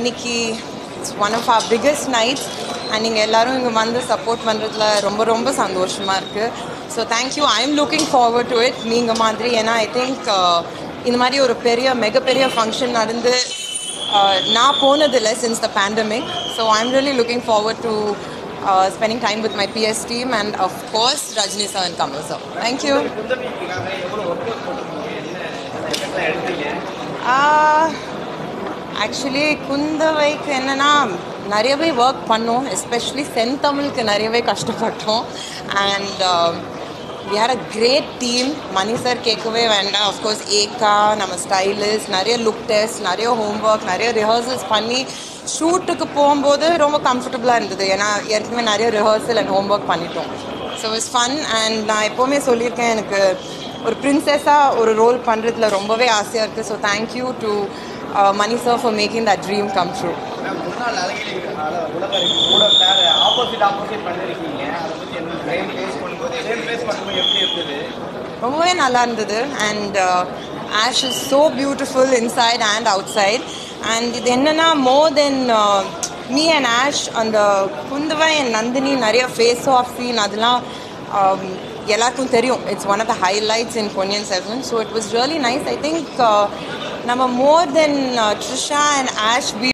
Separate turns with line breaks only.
இன்னைக்கு it's one of our biggest nights and நீங்கள் எல்லாரும் இங்கே வந்து சப்போர்ட் பண்ணுறதுல ரொம்ப ரொம்ப சந்தோஷமாக இருக்குது so thank you I am looking forward to it நீங்கள் மாதிரி ஏன்னா ஐ திங்க் இந்த மாதிரி ஒரு பெரிய மிகப்பெரிய ஃபங்க்ஷன் நடந்து uh, நான் போனதில்லை since the pandemic so I am really looking forward to spending time with my PS team and of course Rajini sir and Kamal sir thank you
குந்தவிக்காக எவ்வளோ ஒர்க் அவுட் போட்டிருக்கீங்க என்ன எஃபெக்ட்லாம் எடுத்தீங்க
ஆக்சுவலி குந்தவைக்கு என்னென்னா நிறையவே ஒர்க் பண்ணோம் எஸ்பெஷலி செந்தமிழுக்கு நிறையவே கஷ்டப்பட்டோம் and we had a great team Mani sir கேட்கவே வேண்டாம் அஃப்கோர்ஸ் ஏகா நம்ம ஸ்டைலிஸ்ட் நிறைய லுக் டெஸ்ட் நிறைய ஹோம்ஒர்க் நிறைய ரிஹர்சல்ஸ் பண்ணி ஷூட்டுக்கு போகும்போது ரொம்ப கம்ஃபர்டபுளாக இருந்தது ஏன்னா ஏற்கனவே நிறைய ரிஹர்சல் அண்ட் ஹோம்ஒர்க் பண்ணிட்டோம் ஸோ இட்ஸ் ஃபன் அண்ட் நான் எப்போவுமே சொல்லியிருக்கேன் எனக்கு ஒரு பிரின்சஸாக ஒரு ரோல் பண்ணுறதுல ரொம்பவே ஆசையாக இருக்குது so thank you to Mani sir for making that dream come true
ma'am முன்னாள் அழகிரி உலக கூட வேற ஆப்போசிட் ஆப்போசிட் பண்ணிருக்கீங்க அதை பற்றி என்ன சேம் ஃபேஸ் பண்ணும்போது சேம் ஃபேஸ் பண்ணும்போது எப்படி இருந்தது
ரொம்பவே நல்லா இருந்தது and Ash is so beautiful inside and outside and இது என்னென்னா more than me and Ash அந்த குந்தவை அண்ட் நந்தினி நிறைய ஃபேஸ் ஆஃப் சீன் அதெல்லாம் um, எல்லாருக்கும் தெரியும் it's one of the highlights in Ponniyin Selvan so it was really nice I think நம்ம more than Trisha and Ash B